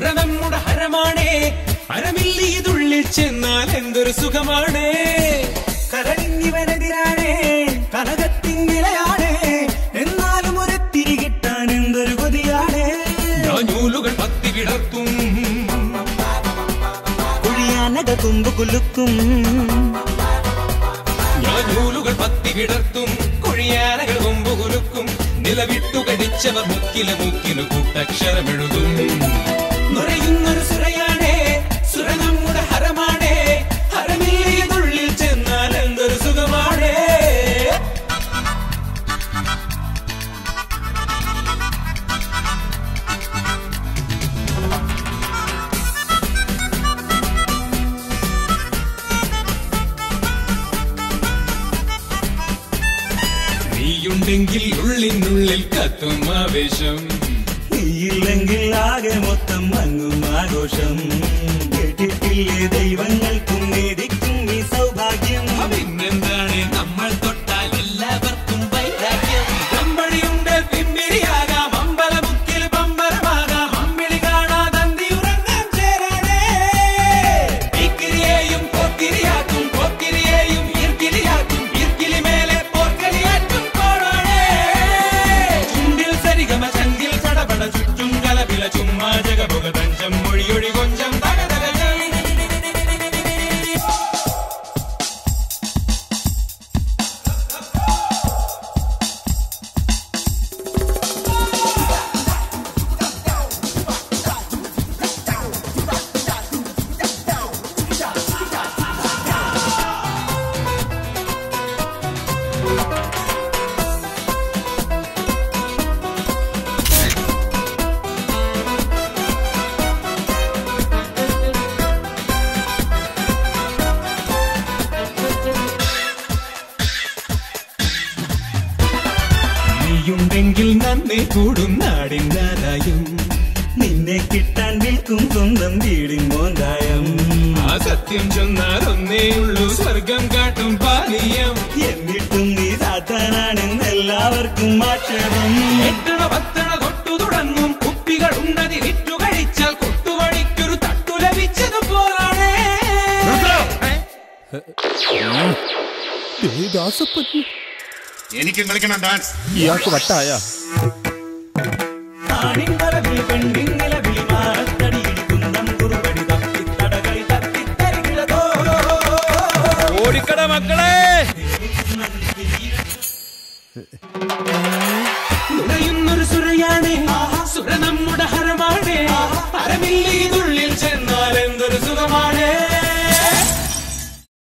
നമ്മുടെ ഹരമാണേ ഹരമില്ലീതുള്ളിൽ ചെന്നാൽ എന്തൊരു സുഖമാണേ കരളിങ്ങിവനെതിരാണ് കനകത്തിൻ നിലയാണ് എന്നാലും ഒരെത്തിരി കിട്ടാൻ എന്തൊരു കൊതിയാണ് ഞാൻ നൂലുകൾ പത്തി വിടർത്തും കുഴിയാനക തുമ്പ് കുലുക്കും ഞാൻ നൂലുകൾ പത്തി വിടർത്തും കൊഴിയാനകൾ കൊമ്പു കുലുക്കും നിലവിട്ടു കടിച്ചവർ മുക്കില് മുക്കില് കൂട്ടക്ഷരമെഴുതും നുരയുന്നൊരു സുരയാണേ സുര നമ്മുടെ ഹരമാണേ ഹരമില്ലീതുള്ളിൽ ചെന്നാൽ എന്തൊരു സുഖമാണേ നീയുണ്ടെങ്കിൽ ഉള്ളിനുള്ളിൽ കത്തും ആവേശം നീയില്ലെങ്കിൽ ആകെ മൊത്തം മങ്ങും ആഘോഷം കേട്ടിട്ടില്ലേ ദൈവങ്ങൾക്കും നേദിക്കും ഈ സൗഭാഗ്യം പിന്നെന്താണ് നമ്മൾ തൊട്ടാൽ എല്ലാവർക്കും വൈരാഗ്യം കമ്പടിയുണ്ട് പിമ്പിരിയാകാം അമ്പലമുക്കിൽ പമ്പരമാകാം അമ്മിളി കാണാതെ അന്തിയുറങ്ങാൻ ചേരാനേ ഇക്കിരിയെയും പോക്കിരിയാക്കും പോക്കിരിയെയും ഈർക്കിലിയാക്കും ഈർക്കിലി മേലെ പോർക്കളിയാക്കും കോണാണേ ചുണ്ടിൽ സരിഗമ ചങ്കിൽ ചടപട ചുറ്റും കലപില ചുമ്മാ ജഗപുക തഞ്ചം മൊഴിയൊഴി കൊഞ്ചം തകതക നീയുണ്ടെങ്കിൽ നന്ദി കൂടും നാടിനാദായം നിന്നെ കിട്ടാൻ നിൽക്കും സ്വന്തം വീടിൻ മോന്തായം ആ സത്യം ചൊന്നാൽ ഒന്നേയുള്ളൂ സ്വർഗം കാട്ടും പാനീയം എന്നിട്ടും നീ സാത്താനാണെന്ന് എല്ലാവർക്കും ആക്ഷേപം എട്ടണ പത്തണ തൊട്ടു തുടങ്ങും കുപ്പികൾ ഉണ്ടതി വിറ്റു കഴിച്ചാൽ കൊട്ടുവഴിക്കൊരു തട്ടു ലഭിച്ചതുപോലാണ് എനിക്കും കളിക്കണം ഡാൻസ് ഇയാൾക്ക് വട്ടായ ആണിൻ കലവിൽ പെണ്ണിൻ നിലവിൽ മാറത്തടിയിൽ കുന്തം കുറുപടി തപ്പി തടകളി തപ്പിത്തരികിടതോ ഓടിക്കട മക്കളെ നുണയുന്നൊരു സുരയാണ് സുര നമ്മുടെ